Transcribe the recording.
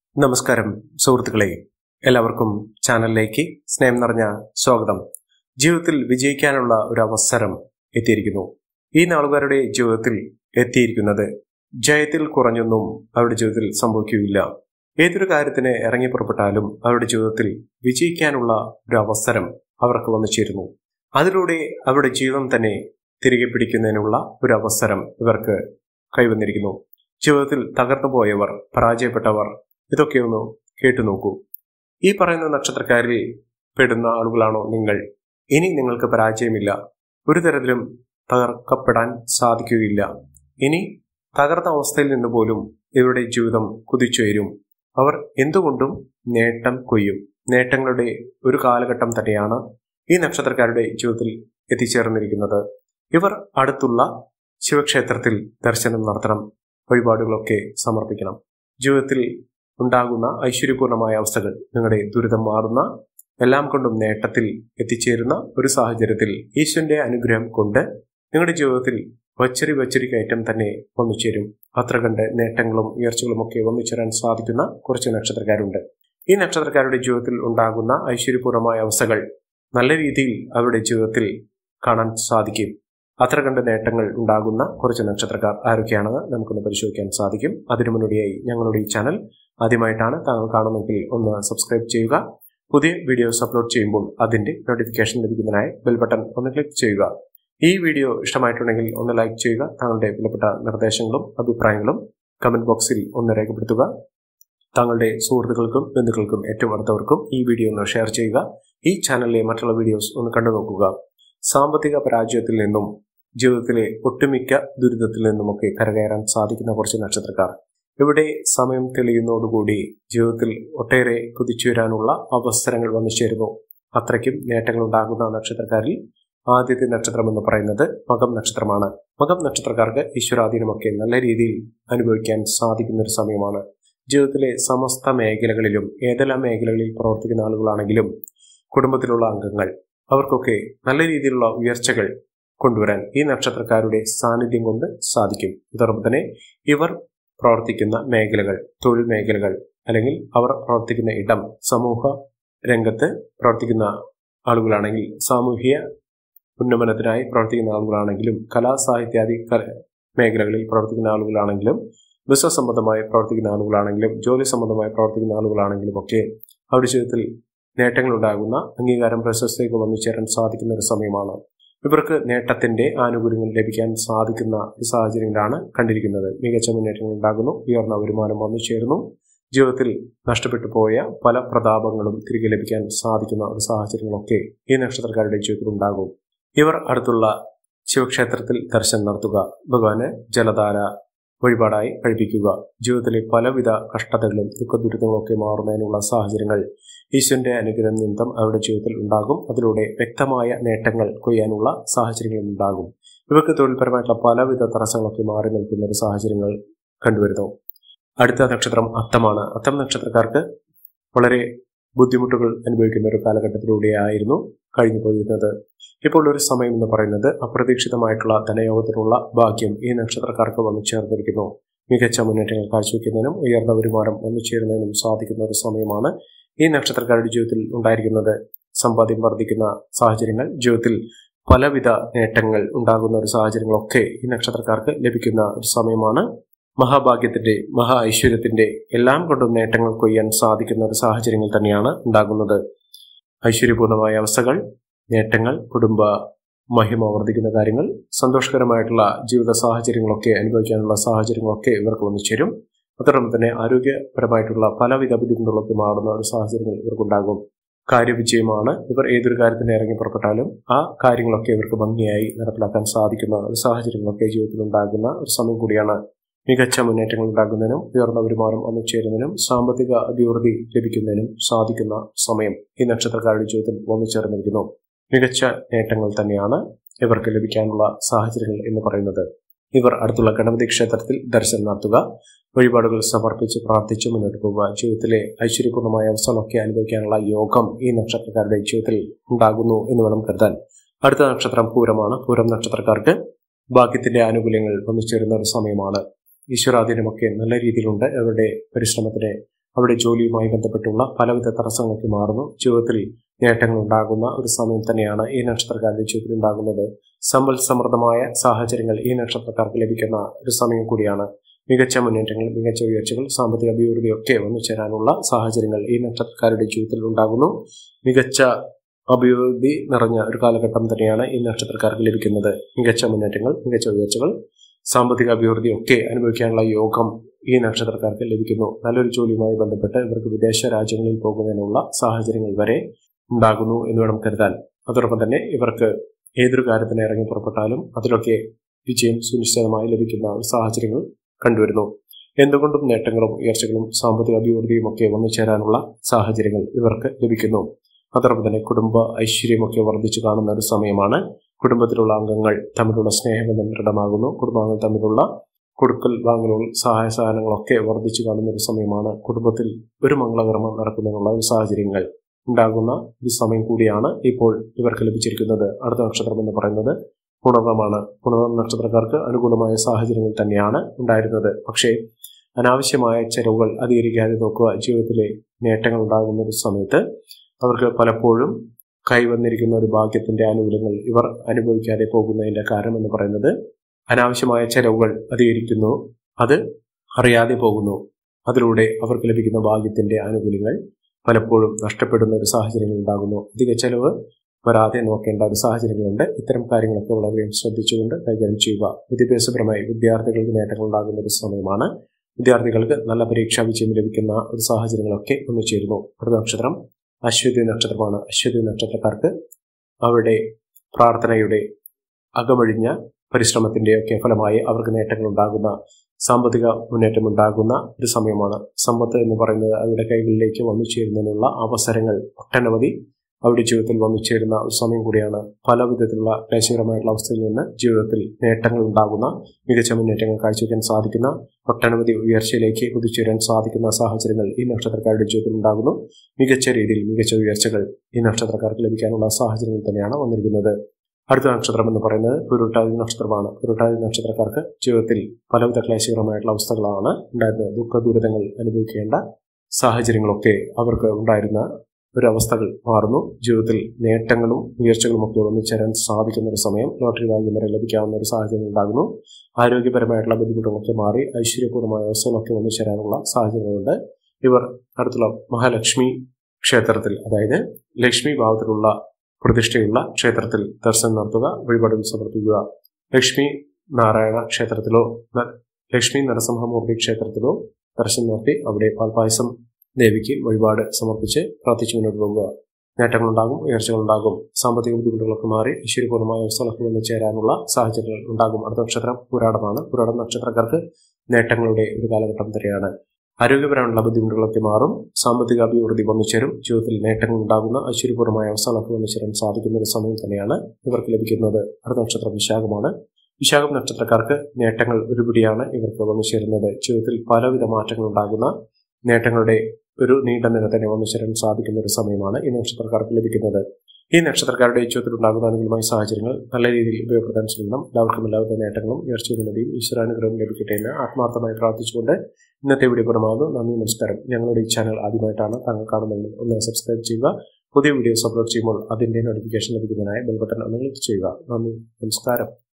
നമസ്കാരം സുഹൃത്തുക്കളെ എല്ലാവർക്കും ചാനലിലേക്ക് സ്നേഹം നിറഞ്ഞ സ്വാഗതം ജീവിതത്തിൽ വിജയിക്കാനുള്ള ഒരു അവസരം എത്തിയിരിക്കുന്നു ഈ നാളുകാരുടെ ജീവിതത്തിൽ എത്തിയിരിക്കുന്നത് ജയത്തിൽ കുറഞ്ഞൊന്നും അവരുടെ ജീവിതത്തിൽ സംഭവിക്കുകയില്ല ഏതൊരു കാര്യത്തിന് ഇറങ്ങി പുറപ്പെട്ടാലും അവരുടെ ജീവിതത്തിൽ വിജയിക്കാനുള്ള ഒരു അവസരം അവർക്ക് വന്നു ചേരുന്നു അതിലൂടെ അവരുടെ ജീവിതം തന്നെ തിരികെ പിടിക്കുന്നതിനുള്ള ഒരു അവസരം ഇവർക്ക് കൈവന്നിരിക്കുന്നു ജീവിതത്തിൽ തകർന്നു പോയവർ പരാജയപ്പെട്ടവർ ഇതൊക്കെ ഒന്ന് കേട്ടു നോക്കൂ ഈ പറയുന്ന നക്ഷത്രക്കാരിൽ പെടുന്ന ആളുകളാണോ നിങ്ങൾ ഇനി നിങ്ങൾക്ക് പരാജയമില്ല ഒരു തരത്തിലും തകർക്കപ്പെടാൻ സാധിക്കുകയില്ല ഇനി തകർന്ന അവസ്ഥയിൽ നിന്ന് പോലും ഇവരുടെ ജീവിതം കുതിച്ചുയരും അവർ എന്തുകൊണ്ടും നേട്ടം കൊയ്യും നേട്ടങ്ങളുടെ ഒരു കാലഘട്ടം തന്നെയാണ് ഈ നക്ഷത്രക്കാരുടെ ജീവിതത്തിൽ എത്തിച്ചേർന്നിരിക്കുന്നത് ഇവർ അടുത്തുള്ള ശിവക്ഷേത്രത്തിൽ ദർശനം നടത്തണം വഴിപാടുകളൊക്കെ സമർപ്പിക്കണം ജീവിതത്തിൽ ഉണ്ടാകുന്ന ഐശ്വര്യപൂർണമായ അവസ്ഥകൾ നിങ്ങളുടെ ദുരിതം മാറുന്ന എല്ലാം കൊണ്ടും നേട്ടത്തിൽ എത്തിച്ചേരുന്ന ഒരു സാഹചര്യത്തിൽ ഈശ്വരന്റെ അനുഗ്രഹം കൊണ്ട് നിങ്ങളുടെ ജീവിതത്തിൽ വച്ചരി വച്ചരി കയറ്റം തന്നെ വന്നു ചേരും അത്ര കണ്ട് നേട്ടങ്ങളും ഉയർച്ചകളും ഒക്കെ വന്നു ചേരാൻ സാധിക്കുന്ന കുറച്ച് നക്ഷത്രക്കാരുണ്ട് ഈ നക്ഷത്രക്കാരുടെ ജീവിതത്തിൽ ഉണ്ടാകുന്ന ഐശ്വര്യപൂർണമായ അവസ്ഥകൾ നല്ല രീതിയിൽ അവരുടെ ജീവിതത്തിൽ കാണാൻ സാധിക്കും അത്ര കണ്ട് നേട്ടങ്ങൾ ഉണ്ടാകുന്ന കുറച്ച് നക്ഷത്രക്കാർ ആരൊക്കെയാണെന്ന് നമുക്കൊന്ന് പരിശോധിക്കാൻ സാധിക്കും അതിനു മുന്നോടിയായി ഞങ്ങളുടെ ഈ ചാനൽ ആദ്യമായിട്ടാണ് താങ്കൾ കാണുന്നെങ്കിൽ ഒന്ന് സബ്സ്ക്രൈബ് ചെയ്യുക പുതിയ വീഡിയോസ് അപ്ലോഡ് ചെയ്യുമ്പോൾ അതിന്റെ നോട്ടിഫിക്കേഷൻ ലഭിക്കുന്നതിനായി ബെൽ ബട്ടൺ ഒന്ന് ക്ലിക്ക് ചെയ്യുക ഈ വീഡിയോ ഇഷ്ടമായിട്ടുണ്ടെങ്കിൽ ഒന്ന് ലൈക്ക് ചെയ്യുക താങ്കളുടെ വിലപ്പെട്ട നിർദ്ദേശങ്ങളും അഭിപ്രായങ്ങളും കമന്റ് ബോക്സിൽ ഒന്ന് രേഖപ്പെടുത്തുക താങ്കളുടെ സുഹൃത്തുക്കൾക്കും ബന്ധുക്കൾക്കും ഏറ്റവും അടുത്തവർക്കും ഈ വീഡിയോ ഒന്ന് ഷെയർ ചെയ്യുക ഈ ചാനലിലെ മറ്റുള്ള വീഡിയോസ് ഒന്ന് കണ്ടു നോക്കുക സാമ്പത്തിക പരാജയത്തിൽ നിന്നും ജീവിതത്തിലെ ഒട്ടുമിക്ക ദുരിതത്തിൽ നിന്നുമൊക്കെ കരകയറാൻ സാധിക്കുന്ന കുറച്ച് നക്ഷത്രക്കാർ ഇവിടെ സമയം തെളിയുന്നതോടുകൂടി ജീവിതത്തിൽ ഒട്ടേറെ കുതിച്ചുയരാനുള്ള അവസരങ്ങൾ വന്നു ചേരുന്നു അത്രയ്ക്കും നേട്ടങ്ങൾ ഉണ്ടാകുന്ന നക്ഷത്രക്കാരിൽ ആദ്യത്തെ നക്ഷത്രം എന്ന് പറയുന്നത് മകം നക്ഷത്രമാണ് മകം നക്ഷത്രക്കാർക്ക് ഈശ്വരാധീനമൊക്കെ നല്ല രീതിയിൽ അനുഭവിക്കാൻ സാധിക്കുന്ന ഒരു സമയമാണ് ജീവിതത്തിലെ സമസ്ത മേഖലകളിലും ഏതെല്ലാം മേഖലകളിൽ പ്രവർത്തിക്കുന്ന ആളുകളാണെങ്കിലും കുടുംബത്തിലുള്ള അംഗങ്ങൾ അവർക്കൊക്കെ നല്ല രീതിയിലുള്ള ഉയർച്ചകൾ കൊണ്ടുവരാൻ ഈ നക്ഷത്രക്കാരുടെ സാന്നിധ്യം കൊണ്ട് സാധിക്കും ഇതോടൊപ്പം തന്നെ ഇവർ പ്രവർത്തിക്കുന്ന മേഖലകൾ തൊഴിൽ മേഖലകൾ അല്ലെങ്കിൽ അവർ പ്രവർത്തിക്കുന്ന ഇടം സമൂഹ രംഗത്ത് പ്രവർത്തിക്കുന്ന ആളുകളാണെങ്കിൽ സാമൂഹിക ഉന്നമനത്തിനായി പ്രവർത്തിക്കുന്ന ആളുകളാണെങ്കിലും കലാ സാഹിത്യാദി മേഖലകളിൽ പ്രവർത്തിക്കുന്ന ആളുകളാണെങ്കിലും ബിസിനസ് സംബന്ധമായി പ്രവർത്തിക്കുന്ന ആളുകളാണെങ്കിലും ജോലി സംബന്ധമായി പ്രവർത്തിക്കുന്ന ആളുകളാണെങ്കിലും ഒക്കെ അവരുടെ ജീവിതത്തിൽ നേട്ടങ്ങളുണ്ടാകുന്ന അംഗീകാരം പ്രശസ്തിയൊക്കെ വന്നു ചേരാൻ സാധിക്കുന്ന ഒരു സമയമാണ് ഇവർക്ക് നേട്ടത്തിന്റെ ആനുകൂല്യങ്ങൾ ലഭിക്കാൻ സാധിക്കുന്ന ഒരു സാഹചര്യങ്ങളാണ് കണ്ടിരിക്കുന്നത് മികച്ച മുന്നേറ്റങ്ങൾ ഉണ്ടാകുന്നു ഉയർന്ന വരുമാനം വന്നു ചേരുന്നു ജീവിതത്തിൽ നഷ്ടപ്പെട്ടു പോയ പല പ്രതാപങ്ങളും തിരികെ ലഭിക്കാൻ സാധിക്കുന്ന ഒരു സാഹചര്യങ്ങളൊക്കെ ഈ നക്ഷത്രക്കാരുടെ ജീവിതത്തിൽ ഉണ്ടാകും ഇവർ അടുത്തുള്ള ശിവക്ഷേത്രത്തിൽ ദർശനം നടത്തുക ഭഗവാന് ജലധാര വഴിപാടായി കഴിപ്പിക്കുക ജീവിതത്തിലെ പലവിധ കഷ്ടതകളും ദുഃഖ ദുരിതങ്ങളൊക്കെ മാറുന്നതിനുള്ള സാഹചര്യങ്ങൾ ഈശ്വരന്റെ അനുഗ്രഹം നിമിത്തം അവരുടെ ജീവിതത്തിൽ ഉണ്ടാകും അതിലൂടെ വ്യക്തമായ നേട്ടങ്ങൾ കൊയ്യാനുള്ള സാഹചര്യങ്ങളും ഉണ്ടാകും ഇവർക്ക് തൊഴിൽപരമായിട്ടുള്ള പലവിധ തടസ്സങ്ങളൊക്കെ മാറി നിൽക്കുന്ന ഒരു സാഹചര്യങ്ങൾ കണ്ടുവരുന്നു അടുത്ത നക്ഷത്രം അത്തമാണ് അത്തം നക്ഷത്രക്കാർക്ക് വളരെ ബുദ്ധിമുട്ടുകൾ അനുഭവിക്കുന്ന ഒരു കാലഘട്ടത്തിലൂടെയായിരുന്നു കഴിഞ്ഞു പോയിരുന്നത് ഇപ്പോൾ ഒരു സമയം എന്ന് പറയുന്നത് അപ്രതീക്ഷിതമായിട്ടുള്ള ധനയോഗത്തിനുള്ള ഭാഗ്യം ഈ നക്ഷത്രക്കാർക്ക് വന്നു ചേർന്നിരിക്കുന്നു മികച്ച മുന്നേറ്റങ്ങൾ കാഴ്ചവെക്കുന്നതിനും ഉയർന്ന വരുമാനം വന്നു ചേരുന്നതിനും സാധിക്കുന്ന ഒരു സമയമാണ് ഈ നക്ഷത്രക്കാരുടെ ജീവിതത്തിൽ ഉണ്ടായിരിക്കുന്നത് സമ്പാദ്യം വർദ്ധിക്കുന്ന സാഹചര്യങ്ങൾ ജീവിതത്തിൽ പലവിധ നേട്ടങ്ങൾ ഉണ്ടാകുന്ന ഒരു സാഹചര്യങ്ങളൊക്കെ ഈ നക്ഷത്രക്കാർക്ക് ലഭിക്കുന്ന ഒരു സമയമാണ് മഹാഭാഗ്യത്തിന്റെ മഹാ ഐശ്വര്യത്തിന്റെ എല്ലാം കൊണ്ടും നേട്ടങ്ങൾ കൊയ്യാൻ സാധിക്കുന്ന ഒരു സാഹചര്യങ്ങൾ തന്നെയാണ് ഉണ്ടാകുന്നത് ഐശ്വര്യപൂർണമായ അവസ്ഥകൾ നേട്ടങ്ങൾ കുടുംബ മഹിമ വർദ്ധിക്കുന്ന കാര്യങ്ങൾ സന്തോഷകരമായിട്ടുള്ള ജീവിത സാഹചര്യങ്ങളൊക്കെ അനുഭവിക്കാനുള്ള സാഹചര്യങ്ങളൊക്കെ ഇവർക്ക് വന്നു ചേരും അതോടൊപ്പം തന്നെ ആരോഗ്യപരമായിട്ടുള്ള പലവിധ ബുദ്ധിമുട്ടുകളൊക്കെ മാറുന്ന ഒരു സാഹചര്യങ്ങൾ ഇവർക്കുണ്ടാകും കാര്യവിജയമാണ് ഇവർ ഏതൊരു കാര്യത്തിന് ഇറങ്ങി പുറപ്പെട്ടാലും ആ കാര്യങ്ങളൊക്കെ ഇവർക്ക് ഭംഗിയായി നടപ്പിലാക്കാൻ സാധിക്കുന്ന ഒരു സാഹചര്യങ്ങളൊക്കെ ജീവിതത്തിൽ ഉണ്ടാകുന്ന ഒരു സമയം കൂടിയാണ് മികച്ച മുന്നേറ്റങ്ങൾ ഉണ്ടാകുന്നതിനും ഉയർന്ന വരുമാനം വന്നു ചേരുന്നതിനും സാമ്പത്തിക അഭിവൃദ്ധി ലഭിക്കുന്നതിനും സാധിക്കുന്ന സമയം ഈ നക്ഷത്രക്കാരുടെ ജീവിതത്തിൽ വന്നു ചേർന്നിരിക്കുന്നു മികച്ച നേട്ടങ്ങൾ തന്നെയാണ് ഇവർക്ക് ലഭിക്കാനുള്ള സാഹചര്യങ്ങൾ എന്ന് പറയുന്നത് ഇവർ അടുത്തുള്ള ഗണപതി ക്ഷേത്രത്തിൽ ദർശനം നടത്തുക വഴിപാടുകൾ സമർപ്പിച്ച് പ്രാർത്ഥിച്ച് മുന്നോട്ട് പോവുക ജീവിതത്തിലെ ഐശ്വര്യപൂർണമായ അവസ്ഥകളൊക്കെ അനുഭവിക്കാനുള്ള യോഗം ഈ നക്ഷത്രക്കാരുടെ ജീവിതത്തിൽ ഉണ്ടാകുന്നു എന്ന് വേണം കരുതാൻ അടുത്ത നക്ഷത്രം പൂരമാണ് പൂരം നക്ഷത്രക്കാർക്ക് ഭാഗ്യത്തിന്റെ ആനുകൂല്യങ്ങൾ വന്നു ചേരുന്ന ഒരു സമയമാണ് ഈശ്വരാധീനമൊക്കെ നല്ല രീതിയിലുണ്ട് അവരുടെ പരിശ്രമത്തിന് അവിടെ ജോലിയുമായി ബന്ധപ്പെട്ടുള്ള പലവിധ തടസ്സങ്ങൾക്ക് മാറുന്നു ജീവിതത്തിൽ നേട്ടങ്ങൾ ഉണ്ടാകുന്ന ഒരു സമയം തന്നെയാണ് ഈ നക്ഷത്രക്കാരുടെ ജീവിതത്തിൽ ഉണ്ടാകുന്നത് സമ്പൽ സമൃദ്ധമായ സാഹചര്യങ്ങൾ ഈ നക്ഷത്രക്കാർക്ക് ലഭിക്കുന്ന ഒരു സമയം കൂടിയാണ് മികച്ച മുന്നേറ്റങ്ങൾ മികച്ച ഉയർച്ചകൾ സാമ്പത്തിക അഭിവൃദ്ധിയൊക്കെ വന്നു ചേരാനുള്ള സാഹചര്യങ്ങൾ ഈ നക്ഷത്രക്കാരുടെ ജീവിതത്തിൽ ഉണ്ടാകുന്നു മികച്ച അഭിവൃദ്ധി നിറഞ്ഞ ഒരു കാലഘട്ടം തന്നെയാണ് ഈ നക്ഷത്രക്കാർക്ക് ലഭിക്കുന്നത് മികച്ച മുന്നേറ്റങ്ങൾ മികച്ച ഉയർച്ചകൾ സാമ്പത്തിക അഭിവൃദ്ധി ഒക്കെ അനുഭവിക്കാനുള്ള യോഗം ഈ നക്ഷത്രക്കാർക്ക് ലഭിക്കുന്നു നല്ലൊരു ജോലിയുമായി ബന്ധപ്പെട്ട് ഇവർക്ക് വിദേശ രാജ്യങ്ങളിൽ പോകുന്നതിനുള്ള സാഹചര്യങ്ങൾ വരെ ഉണ്ടാകുന്നു എന്ന് വേണം കരുതാൻ അതോടൊപ്പം തന്നെ ഇവർക്ക് ഏതൊരു കാര്യത്തിന് ഇറങ്ങി പുറപ്പെട്ടാലും അതിലൊക്കെ വിജയം സുനിശ്ചിതമായി ലഭിക്കുന്ന സാഹചര്യങ്ങൾ കണ്ടുവരുന്നു എന്തുകൊണ്ടും നേട്ടങ്ങളും ഉയർച്ചകളും സാമ്പത്തിക അഭിവൃദ്ധിയും ഒക്കെ വന്നു ചേരാനുള്ള സാഹചര്യങ്ങൾ ഇവർക്ക് ലഭിക്കുന്നു അതോടൊപ്പം തന്നെ കുടുംബ ഐശ്വര്യമൊക്കെ വർദ്ധിച്ചു കാണുന്ന ഒരു സമയമാണ് കുടുംബത്തിലുള്ള അംഗങ്ങൾ തമ്മിലുള്ള സ്നേഹബന്ധം ദൃഢമാകുന്നു കുടുംബാംഗങ്ങൾ തമ്മിലുള്ള കൊടുക്കൽ വാങ്ങലുകൾ സഹായ സഹനങ്ങളൊക്കെ വർദ്ധിച്ചു കാണുന്ന ഒരു സമയമാണ് കുടുംബത്തിൽ ഒരു മംഗളകർമ്മം നടക്കുന്നതിനുള്ള ഒരു സാഹചര്യങ്ങൾ ഉണ്ടാകുന്ന ഒരു സമയം കൂടിയാണ് ഇപ്പോൾ ഇവർക്ക് ലഭിച്ചിരിക്കുന്നത് അടുത്ത നക്ഷത്രം എന്ന് പറയുന്നത് പുണർന്നമാണ് പുണർന്ന നക്ഷത്രക്കാർക്ക് അനുകൂലമായ സാഹചര്യങ്ങൾ തന്നെയാണ് ഉണ്ടായിരുന്നത് പക്ഷേ അനാവശ്യമായ ചെലവുകൾ അധികരിക്കാതെ നോക്കുക ജീവിതത്തിലെ നേട്ടങ്ങൾ ഉണ്ടാകുന്ന ഒരു സമയത്ത് അവർക്ക് പലപ്പോഴും കൈവന്നിരിക്കുന്ന ഒരു ഭാഗ്യത്തിന്റെ ആനുകൂല്യങ്ങൾ ഇവർ അനുഭവിക്കാതെ പോകുന്നതിന്റെ കാരണം എന്ന് പറയുന്നത് അനാവശ്യമായ ചെലവുകൾ അധികരിക്കുന്നു അത് അറിയാതെ പോകുന്നു അതിലൂടെ അവർക്ക് ലഭിക്കുന്ന ഭാഗ്യത്തിന്റെ ആനുകൂല്യങ്ങൾ പലപ്പോഴും നഷ്ടപ്പെടുന്ന ഒരു സാഹചര്യങ്ങൾ ഉണ്ടാകുന്നു അധിക ചെലവ് വരാതെ നോക്കേണ്ട ഒരു സാഹചര്യങ്ങളുണ്ട് ഇത്തരം കാര്യങ്ങളൊക്കെ വളരെയധികം ശ്രദ്ധിച്ചുകൊണ്ട് കൈകാര്യം ചെയ്യുക വിദ്യാഭ്യാസപരമായി വിദ്യാർത്ഥികൾക്ക് നേട്ടങ്ങൾ ഉണ്ടാകുന്ന ഒരു സമയമാണ് വിദ്യാർത്ഥികൾക്ക് നല്ല പരീക്ഷാ വിജയം ലഭിക്കുന്ന ഒരു സാഹചര്യങ്ങളൊക്കെ ഒന്നു ചേരുന്നു അടുത്ത നക്ഷത്രം അശ്വതി നക്ഷത്രമാണ് അശ്വതി നക്ഷത്രക്കാർക്ക് അവരുടെ പ്രാർത്ഥനയുടെ അകമഴിഞ്ഞ പരിശ്രമത്തിന്റെയൊക്കെ ഫലമായി അവർക്ക് നേട്ടങ്ങൾ ഉണ്ടാകുന്ന സാമ്പത്തിക മുന്നേറ്റം ഉണ്ടാകുന്ന ഒരു സമയമാണ് സമ്പത്ത് എന്ന് പറയുന്നത് അവരുടെ കൈകളിലേക്ക് വന്നു ചേരുന്നതിനുള്ള അവസരങ്ങൾ ഒട്ടനവധി അവരുടെ ജീവിതത്തിൽ വന്നു ചേരുന്ന ഒരു സമയം കൂടിയാണ് പല വിധത്തിലുള്ള ക്ലേശകരമായിട്ടുള്ള അവസ്ഥയിൽ നിന്ന് ജീവിതത്തിൽ നേട്ടങ്ങൾ ഉണ്ടാകുന്ന മികച്ച മുന്നേറ്റങ്ങൾ കാഴ്ചവെക്കാൻ സാധിക്കുന്ന ഒട്ടനവധി ഉയർച്ചയിലേക്ക് കുതിച്ചുയരാൻ സാധിക്കുന്ന സാഹചര്യങ്ങൾ ഈ നക്ഷത്രക്കാരുടെ ജീവിതത്തിൽ ഉണ്ടാകുന്നു മികച്ച രീതിയിൽ മികച്ച ഉയർച്ചകൾ ഈ നക്ഷത്രക്കാർക്ക് ലഭിക്കാനുള്ള സാഹചര്യങ്ങൾ തന്നെയാണ് വന്നിരിക്കുന്നത് അടുത്ത നക്ഷത്രം എന്ന് പറയുന്നത് പുരുട്ടാതി നക്ഷത്രമാണ് പുരുട്ടാതി നക്ഷത്രക്കാർക്ക് ജീവിതത്തിൽ പലവിധ ക്ലേശകരമായിട്ടുള്ള അവസ്ഥകളാണ് ഉണ്ടായിരുന്നത് ദുഃഖ ദുരിതങ്ങൾ അനുഭവിക്കേണ്ട സാഹചര്യങ്ങളൊക്കെ അവർക്ക് ഉണ്ടായിരുന്ന ഒരവസ്ഥകൾ മാറുന്നു ജീവിതത്തിൽ നേട്ടങ്ങളും ഉയർച്ചകളും ഒക്കെ ഒന്നിച്ചേരാൻ സാധിക്കുന്ന ഒരു സമയം ലോട്ടറി ഭാഗ്യം വരെ ലഭിക്കാവുന്ന ഒരു സാഹചര്യം ഉണ്ടാകുന്നു ആരോഗ്യപരമായിട്ടുള്ള ബുദ്ധിമുട്ടുകളൊക്കെ മാറി ഐശ്വര്യപൂർണ്ണമായ അവസ്ഥകളൊക്കെ ഒന്നിച്ചേരാനുള്ള സാഹചര്യങ്ങളുണ്ട് ഇവർ അടുത്തുള്ള മഹാലക്ഷ്മി ക്ഷേത്രത്തിൽ അതായത് ലക്ഷ്മി ഭാവത്തിലുള്ള പ്രതിഷ്ഠയുള്ള ക്ഷേത്രത്തിൽ ദർശനം നടത്തുക വഴിപാടുകൾ സമർപ്പിക്കുക ലക്ഷ്മി നാരായണ ക്ഷേത്രത്തിലോ ലക്ഷ്മി നരസിംഹമൂർത്തി ക്ഷേത്രത്തിലോ ദർശനം നടത്തി അവിടെ പാൽപായസം ദേവിക്ക് വഴിപാട് സമർപ്പിച്ച് പ്രാർത്ഥിച്ചു മുന്നോട്ട് പോകുക നേട്ടങ്ങളുണ്ടാകും ഉയർച്ചകളുണ്ടാകും സാമ്പത്തിക ബുദ്ധിമുട്ടുകളൊക്കെ മാറി ഈശ്വരപൂർണ്ണമായ അവസ്ഥകളൊക്കെ വന്നു ചേരാനുള്ള സാഹചര്യങ്ങൾ ഉണ്ടാകും അടുത്ത നക്ഷത്രം പുരാടമാണ് പുരാടം നക്ഷത്രക്കാർക്ക് നേട്ടങ്ങളുടെ ഒരു കാലഘട്ടം തന്നെയാണ് ആരോഗ്യപരമായുള്ള ബുദ്ധിമുട്ടുകളൊക്കെ മാറും സാമ്പത്തിക അഭിവൃദ്ധി വന്നുചേരും ജീവിതത്തിൽ നേട്ടങ്ങൾ ഉണ്ടാകുന്ന ഐശ്വര്യപൂർണ്ണമായ അവസ്ഥകളൊക്കെ വന്നുചേരാൻ സാധിക്കുന്ന ഒരു സമയം തന്നെയാണ് ഇവർക്ക് ലഭിക്കുന്നത് അടുത്ത നക്ഷത്രം വിശാഖമാണ് വിശാഖം നക്ഷത്രക്കാർക്ക് നേട്ടങ്ങൾ ഒരുപിടിയാണ് ഇവർക്ക് വന്നുചേരുന്നത് ജീവിതത്തിൽ പലവിധ മാറ്റങ്ങൾ ഉണ്ടാകുന്ന നേട്ടങ്ങളുടെ ഒരു നീണ്ട നിര തന്നെ വന്നുചേരാൻ സാധിക്കുന്ന ഒരു സമയമാണ് ഈ നക്ഷത്രക്കാർക്ക് ലഭിക്കുന്നത് ഈ നക്ഷത്രക്കാരുടെ ജീവിതത്തിൽ ഉണ്ടാകുന്ന അനുകൂലമായ സാഹചര്യങ്ങൾ നല്ല രീതിയിൽ ഉപയോഗപ്പെടുത്താൻ ശ്രമിക്കണം എല്ലാവർക്കും എല്ലാവിധ നേട്ടങ്ങളും ഉയർച്ചയും ഈശ്വരാനുഗ്രഹം ലഭിക്കട്ടെ എന്ന് ആത്മാർത്ഥമായി പ്രാർത്ഥിച്ചുകൊണ്ട് ഇന്നത്തെ വീഡിയോ പുറമാകുന്നു നന്ദി നമസ്കാരം ഞങ്ങളുടെ ഈ ചാനൽ ആദ്യമായിട്ടാണ് താങ്കൾ കാണുന്നതെങ്കിൽ ഒന്ന് സബ്സ്ക്രൈബ് ചെയ്യുക പുതിയ വീഡിയോസ് അപ്ലോഡ് ചെയ്യുമ്പോൾ അതിന്റെ നോട്ടിഫിക്കേഷൻ ലഭിക്കുന്നതിനായി ബെൽ ബട്ടൺ ഒന്ന് ക്ലിക്ക് ചെയ്യുക നന്ദി നമസ്കാരം